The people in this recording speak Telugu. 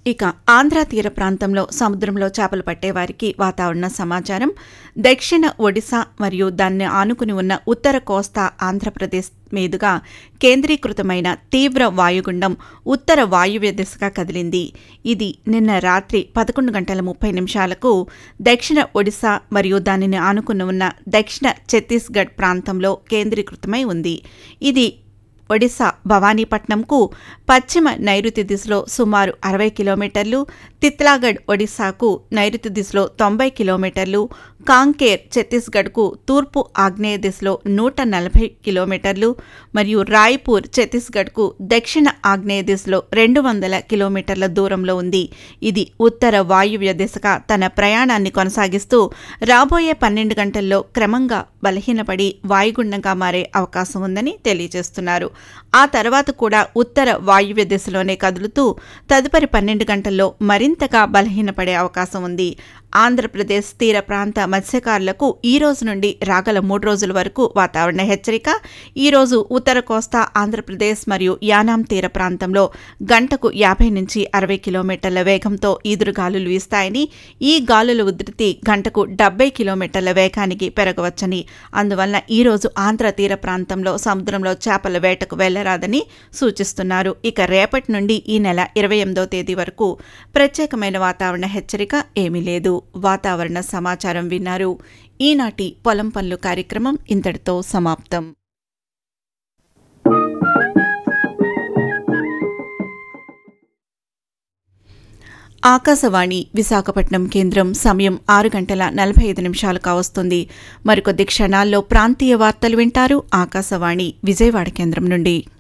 ఇక ఆంధ్ర తీర ప్రాంతంలో సముద్రంలో చేపలు పట్టేవారికి వాతావరణ సమాచారం దక్షిణ ఒడిశా మరియు దాన్ని ఆనుకుని ఉన్న ఉత్తర కోస్తా ఆంధ్రప్రదేశ్ మీదుగా కేంద్రీకృతమైన తీవ్ర వాయుగుండం ఉత్తర వాయువ్య దిశగా కదిలింది ఇది నిన్న రాత్రి పదకొండు గంటల ముప్పై నిమిషాలకు దక్షిణ ఒడిశా మరియు దానిని ఆనుకుని ఉన్న దక్షిణ ఛత్తీస్గఢ్ ప్రాంతంలో కేంద్రీకృతమై ఉంది ఇది ఒడిశా భవానీపట్నంకు పశ్చిమ నైరుతి దిశలో సుమారు అరవై కిలోమీటర్లు తిత్లాగఢ్ ఒడిశాకు నైరుతి దిశలో తొంభై కిలోమీటర్లు కాంకేర్ ఛత్తీస్గఢ్కు తూర్పు ఆగ్నేయ దిశలో నూట నలభై కిలోమీటర్లు మరియు రాయ్పూర్ ఛత్తీస్గఢ్కు దక్షిణ ఆగ్నేయ దిశలో రెండు వందల కిలోమీటర్ల దూరంలో ఉంది ఇది ఉత్తర వాయువ్య దిశగా తన ప్రయాణాన్ని కొనసాగిస్తూ రాబోయే పన్నెండు గంటల్లో క్రమంగా బలహీనపడి వాయుగుండంగా మారే అవకాశం ఉందని తెలియజేస్తున్నారు ఆ తర్వాత కూడా ఉత్తర వాయువ్య దిశలోనే కదులుతూ తదుపరి పన్నెండు గంటల్లో మరింతగా బలహీనపడే అవకాశం ఉంది ఆంధ్రప్రదేశ్ తీర ప్రాంత మత్స్యకారులకు ఈ రోజు నుండి రాగల మూడు రోజుల వరకు వాతావరణ హెచ్చరిక ఈ రోజు ఉత్తర కోస్తా ఆంధ్రప్రదేశ్ మరియు యానాం తీర ప్రాంతంలో గంటకు యాభై నుంచి అరవై కిలోమీటర్ల వేగంతో ఈదురుగాలులు వీస్తాయని ఈ గాలుల ఉధృతి గంటకు డెబ్బై కిలోమీటర్ల వేగానికి పెరగవచ్చని అందువలన ఈ రోజు ఆంధ్ర తీర ప్రాంతంలో సముద్రంలో చేపల వేటకు వెళ్లరాదని సూచిస్తున్నారు ఇక రేపటి నుండి ఈ నెల ఇరవై ఎనిమిదో తేదీ వరకు ప్రత్యేకమైన వాతావరణ హెచ్చరిక ఏమీ లేదు వాతావరణ సమాచారం విన్నారు ఈనాటి పొలం పనులు కార్యక్రమం ఇంతటితో సమాప్తం ఆకాశవాణి విశాఖపట్నం కేంద్రం సమయం ఆరు గంటల నలభై ఐదు నిమిషాలు కావస్తుంది మరికొద్ది క్షణాల్లో ప్రాంతీయ వార్తలు వింటారు ఆకాశవాణి విజయవాడ కేంద్రం నుండి